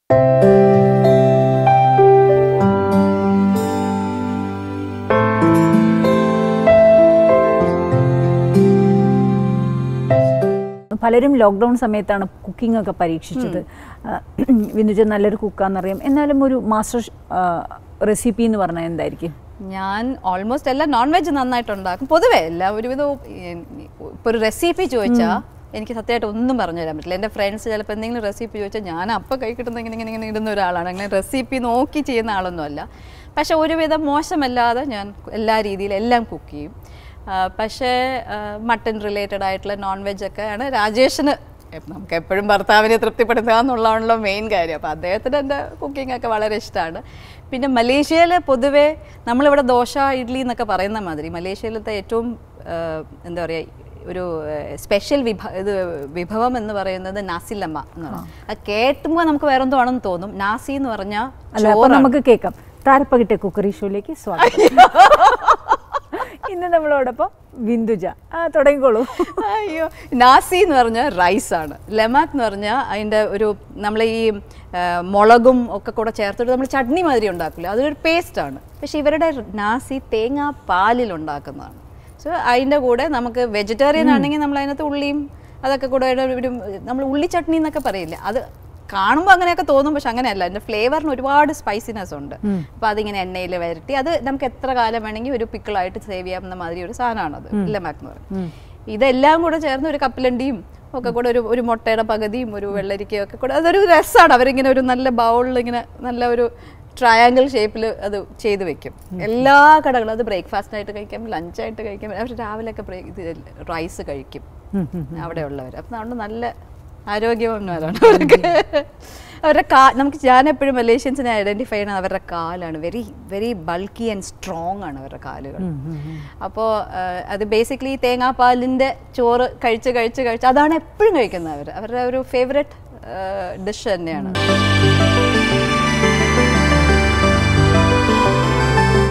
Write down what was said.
പലരും ലോക്ക്ഡൗൺ സമയത്താണ് കുക്കിംഗ് ഒക്കെ പരീക്ഷിച്ചത് വിനുജ നല്ലൊരു കുക്കാന്നറിയാം എന്നാലും ഒരു മാസ്റ്റർ റെസിപ്പി എന്ന് പറഞ്ഞാൽ എന്തായിരിക്കും ഞാൻ ഓൾമോസ്റ്റ് എല്ലാം നോൺ വെജ് നന്നായിട്ട് ഉണ്ടാക്കും പൊതുവേ എല്ലാം ഒരുവിധം ഇപ്പോൾ ഒരു റെസിപ്പി ചോദിച്ചാൽ എനിക്ക് സത്യമായിട്ട് ഒന്നും പറഞ്ഞു തരാൻ പറ്റില്ല എൻ്റെ ഫ്രണ്ട്സ് ചിലപ്പോൾ എന്തെങ്കിലും റെസിപ്പി ചോദിച്ചാൽ ഞാൻ അപ്പം കൈ കിട്ടുന്ന ഇങ്ങനെ ഇങ്ങനെ ഇങ്ങനെ ഇടുന്ന ഒരാളാണ് അങ്ങനെ റെസിപ്പി നോക്കി ചെയ്യുന്ന ആളൊന്നുമല്ല പക്ഷെ ഒരുവിധം മോശമല്ലാതെ ഞാൻ എല്ലാ രീതിയിലും എല്ലാം കുക്ക് ചെയ്യും ആ, പക്ഷേ മട്ടൺ റിലേറ്റഡ് ആയിട്ടുള്ള നോൺ വെജ് ഒക്കെ ആണ് രാജേഷിന് എപ്പ- നമുക്ക് എപ്പോഴും ഭർത്താവിനെ തൃപ്തിപ്പെടുത്തുക എന്നുള്ളതാണല്ലോ മെയിൻ കാര്യം അപ്പോൾ അദ്ദേഹത്തിന് എൻ്റെ കുക്കിംഗ് ഒക്കെ വളരെ ഇഷ്ടമാണ് പിന്നെ മലേഷ്യയിൽ പൊതുവേ നമ്മളിവിടെ ദോശ ഇഡ്ഡലി എന്നൊക്കെ പറയുന്ന മാതിരി മലേഷ്യയിലത്തെ ഏറ്റവും ആ, എന്താ പറയുക ഒരു സ്പെഷ്യൽ വിഭ ഇത് വിഭവം എന്ന് പറയുന്നത് നാസിലമ്മ എന്ന് പറയും അത് കേട്ടുമ്പോൾ നമുക്ക് വേറെ എന്തോ ആണെന്ന് തോന്നും നാസി എന്ന് പറഞ്ഞാൽ അല്ല അപ്പൊ നമുക്ക് കേൾക്കാം താരപ്പകിട്ടെ കുക്കറി ഷോയിലേക്ക് സ്വാഗതം ഇന്ന് നമ്മളോടൊപ്പം ബിന്ദുജ ആ തുടങ്ങിക്കോളൂ അയ്യോ നാസി എന്ന് പറഞ്ഞാൽ റൈസ് ആണ് ലെമാക്ക് എന്ന് പറഞ്ഞാൽ അതിൻ്റെ ഒരു നമ്മൾ ഈ ആ, മുളകും ഒക്കെ കൂടെ ചേർത്തിട്ട് നമ്മൾ ചട്നി മാതിരി ഉണ്ടാക്കില്ല അതൊരു പേസ്റ്റാണ് പക്ഷെ ഇവരുടെ നാസി തേങ്ങാ പാലിൽ ഉണ്ടാക്കുന്നതാണ് സോ അതിൻ്റെ കൂടെ നമുക്ക് വെജിറ്റേറിയൻ ആണെങ്കിൽ നമ്മൾ അതിനകത്ത് ഉള്ളിയും അതൊക്കെ കൂടെ ഒരു ഒരു നമ്മൾ ഉള്ളി ചട്നി എന്നൊക്കെ പറയില്ല അത് കാണുമ്പോൾ അങ്ങനെയൊക്കെ തോന്നും പക്ഷെ അങ്ങനെയല്ല അതിൻ്റെ ഫ്ലേവറിന് ഒരുപാട് സ്പൈസിനെസ് ഉണ്ട് അപ്പോൾ അതിങ്ങനെ എണ്ണയിൽ വരട്ടി അത് നമുക്ക് എത്ര കാലം വേണമെങ്കിൽ ഒരു പിക്കിളായിട്ട് സേവ് ചെയ്യാവുന്ന മാതിരി ഒരു സാധനമാണത് ലെമാക്ക് എന്ന് പറയും ഇതെല്ലാം കൂടെ ചേർന്ന് ഒരു കപ്പലണ്ടിയും ഒക്കെ കൂടെ ഒരു ഒരു മുട്ടയുടെ പകുതിയും ഒരു വെള്ളരിക്കയും ഒക്കെ കൂടെ അതൊരു രസമാണ് അവരിങ്ങനെ ഒരു നല്ല ബൗളിൽ ഇങ്ങനെ നല്ല ഒരു ട്രയാങ്കിൾ ഷേപ്പിൽ അത് ചെയ്ത് വെക്കും എല്ലാ കടകളും അത് ബ്രേക്ക്ഫാസ്റ്റിനായിട്ട് കഴിക്കാം ലഞ്ചായിട്ട് കഴിക്കാം അവർ രാവിലെയൊക്കെ ബ്രേക്ക് ഇത് റൈസ് കഴിക്കും അവിടെ ഉള്ളവർ അപ്പം അതുകൊണ്ട് നല്ല ആരോഗ്യവാന്മാരാണ് അവർക്ക് അവരുടെ കാ നമുക്ക് ഞാൻ എപ്പോഴും മലേഷ്യൻസിനെ ഐഡന്റിഫൈ ചെയ്യുന്നത് അവരുടെ കാലാണ് very very bulky and strong ആണ് അവരുടെ കാലുകൾ അപ്പോൾ അത് ബേസിക്കലി തേങ്ങാപ്പാലിൻ്റെ ചോറ് കഴിച്ച് കഴിച്ച് കഴിച്ച് അതാണ് എപ്പോഴും കഴിക്കുന്നത് അവർ അവരുടെ ഒരു ഫേവററ്റ് ഡിഷ് തന്നെയാണ്